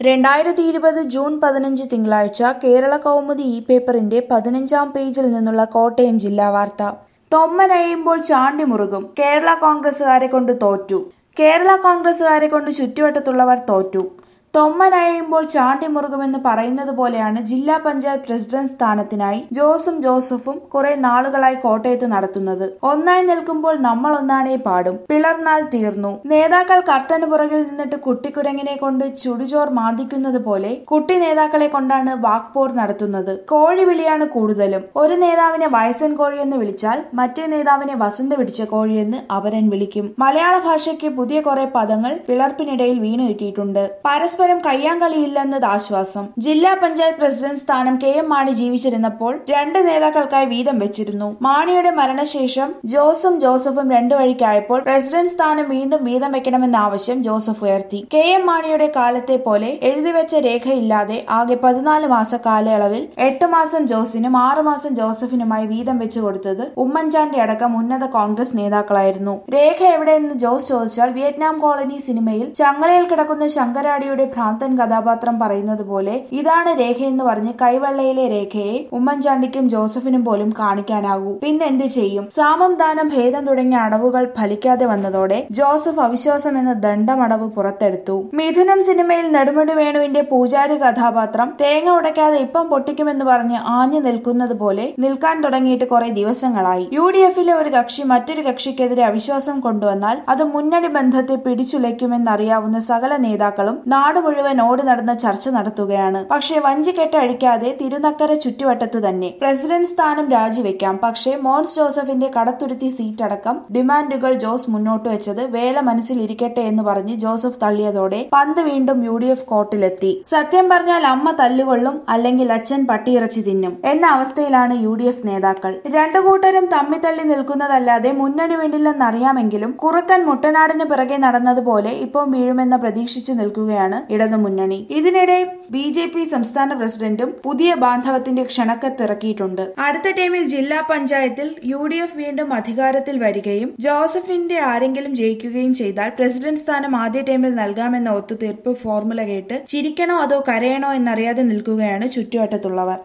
രണ്ടായിരത്തി ഇരുപത് ജൂൺ പതിനഞ്ച് തിങ്കളാഴ്ച കേരള കൗമുദി ഇ പേപ്പറിന്റെ പതിനഞ്ചാം പേജിൽ നിന്നുള്ള കോട്ടയം ജില്ലാ വാർത്ത തൊമ്മനയുമ്പോൾ ചാണ്ടി മുറുകും കേരള കോൺഗ്രസുകാരെ കൊണ്ട് തോറ്റു കേരള കോൺഗ്രസുകാരെ കൊണ്ട് ചുറ്റുവട്ടത്തുള്ളവർ തോറ്റു തൊമ്മനയുമ്പോൾ ചാണ്ടി മുറുകുമെന്ന് പറയുന്നത് പോലെയാണ് ജില്ലാ പഞ്ചായത്ത് പ്രസിഡന്റ് സ്ഥാനത്തിനായി ജോസും ജോസഫും കുറെ നാളുകളായി കോട്ടയത്ത് നടത്തുന്നത് ഒന്നായി നിൽക്കുമ്പോൾ നമ്മൾ ഒന്നാണേ പാടും പിളർന്നാൽ തീർന്നു നേതാക്കൾ കർട്ടന് പുറകിൽ നിന്നിട്ട് കുട്ടിക്കുരങ്ങിനെ കൊണ്ട് ചുടുചോർ മാന്തിക്കുന്നത് പോലെ കുട്ടി നേതാക്കളെ കൊണ്ടാണ് വാക്പോർ നടത്തുന്നത് കോഴി വിളിയാണ് കൂടുതലും ഒരു നേതാവിനെ വയസ്സൻ കോഴിയെന്ന് വിളിച്ചാൽ മറ്റേ നേതാവിനെ വസന്ത പിടിച്ച കോഴിയെന്ന് അവരൻ വിളിക്കും മലയാള ഭാഷയ്ക്ക് പുതിയ കുറെ പദങ്ങൾ പിളർപ്പിനിടയിൽ വീണു കിട്ടിയിട്ടുണ്ട് പരസ്പരം കയ്യാങ്കളിയില്ലെന്നത് ആശ്വാസം ജില്ലാ പഞ്ചായത്ത് പ്രസിഡന്റ് സ്ഥാനം കെ എം മാണി ജീവിച്ചിരുന്നപ്പോൾ രണ്ട് നേതാക്കൾക്കായി വീതം വെച്ചിരുന്നു മാണിയുടെ മരണശേഷം ജോസും ജോസഫും രണ്ടു വഴിക്കായപ്പോൾ പ്രസിഡന്റ് സ്ഥാനം വീണ്ടും വീതം വെക്കണമെന്ന ആവശ്യം ജോസഫ് ഉയർത്തി കെ എം മാണിയുടെ കാലത്തെ പോലെ എഴുതിവെച്ച രേഖയില്ലാതെ ആകെ പതിനാല് മാസ കാലയളവിൽ എട്ട് മാസം ജോസിനും ആറു മാസം ജോസഫിനുമായി വീതം വെച്ചു കൊടുത്തത് ഉമ്മൻചാണ്ടി അടക്കം ഉന്നത കോൺഗ്രസ് നേതാക്കളായിരുന്നു രേഖ എവിടെയെന്ന് ജോസ് ചോദിച്ചാൽ വിയറ്റ്നാം കോളനി സിനിമയിൽ ചങ്ങലയിൽ കിടക്കുന്ന ശങ്കരാടിയുടെ ഭ്രാന്തൻ കഥാപാത്രം പറയുന്നത് പോലെ ഇതാണ് രേഖയെന്ന് പറഞ്ഞ് കൈവെള്ളയിലെ രേഖയെ ഉമ്മൻചാണ്ടിക്കും ജോസഫിനും പോലും കാണിക്കാനാകൂ പിന്നെ എന്ത് ചെയ്യും സാമം ദാനം ഭേദം തുടങ്ങിയ അടവുകൾ ഫലിക്കാതെ വന്നതോടെ ജോസഫ് അവിശ്വാസം എന്ന ദണ്ഡമടവ് പുറത്തെടുത്തു മിഥുനം സിനിമയിൽ നെടുമുടി വേണുവിന്റെ പൂജാരി കഥാപാത്രം തേങ്ങ ഉടയ്ക്കാതെ ഇപ്പം പൊട്ടിക്കുമെന്ന് പറഞ്ഞ് ആഞ്ഞു നിൽക്കുന്നത് പോലെ നിൽക്കാൻ തുടങ്ങിയിട്ട് കുറെ ദിവസങ്ങളായി യു ഡി എഫിലെ ഒരു കക്ഷി മറ്റൊരു കക്ഷിക്കെതിരെ അവിശ്വാസം കൊണ്ടുവന്നാൽ അത് മുന്നണി ബന്ധത്തെ പിടിച്ചുലയ്ക്കുമെന്നറിയാവുന്ന സകല നേതാക്കളും നാട് മുഴുവൻ ഓടി നടന്ന ചർച്ച നടത്തുകയാണ് പക്ഷേ വഞ്ചിക്കെട്ട് അഴിക്കാതെ തിരുനക്കര ചുറ്റുവട്ടത്ത് തന്നെ പ്രസിഡന്റ് സ്ഥാനം രാജിവെക്കാം പക്ഷേ മോൻസ് ജോസഫിന്റെ കടത്തുരുത്തി സീറ്റ് അടക്കം ഡിമാൻഡുകൾ ജോസ് മുന്നോട്ട് വെച്ചത് വേല മനസ്സിൽ ഇരിക്കട്ടെ എന്ന് പറഞ്ഞ് ജോസഫ് തള്ളിയതോടെ പന്ത് വീണ്ടും യു ഡി എഫ് കോർട്ടിലെത്തി സത്യം പറഞ്ഞാൽ അമ്മ തല്ലുകൊള്ളും അല്ലെങ്കിൽ അച്ഛൻ പട്ടിയിറച്ചി തിന്നും എന്ന അവസ്ഥയിലാണ് യു ഡി എഫ് നേതാക്കൾ രണ്ടു കൂട്ടരും തമ്മി തള്ളി നിൽക്കുന്നതല്ലാതെ മുന്നണി വേണ്ടില്ലെന്നറിയാമെങ്കിലും കുറുക്കൻ മുട്ടനാടിന് പിറകെ നടന്നതുപോലെ ഇപ്പോൾ വീഴുമെന്ന പ്രതീക്ഷിച്ചു നിൽക്കുകയാണ് ഇടതുമുന്നണി ഇതിനിടെ ബി ജെ പി സംസ്ഥാന പ്രസിഡന്റും പുതിയ ബാന്ധവത്തിന്റെ ക്ഷണക്കത്തിറക്കിയിട്ടുണ്ട് അടുത്ത ടൈമിൽ ജില്ലാ പഞ്ചായത്തിൽ യു ഡി എഫ് വീണ്ടും അധികാരത്തിൽ വരികയും ജോസഫിന്റെ ആരെങ്കിലും ജയിക്കുകയും ചെയ്താൽ പ്രസിഡന്റ് സ്ഥാനം ആദ്യ ടൈമിൽ നൽകാമെന്ന ഒത്തുതീർപ്പ് ഫോർമുല കേട്ട് ചിരിക്കണോ അതോ കരയണോ എന്നറിയാതെ നിൽക്കുകയാണ് ചുറ്റുവട്ടത്തുള്ളവർ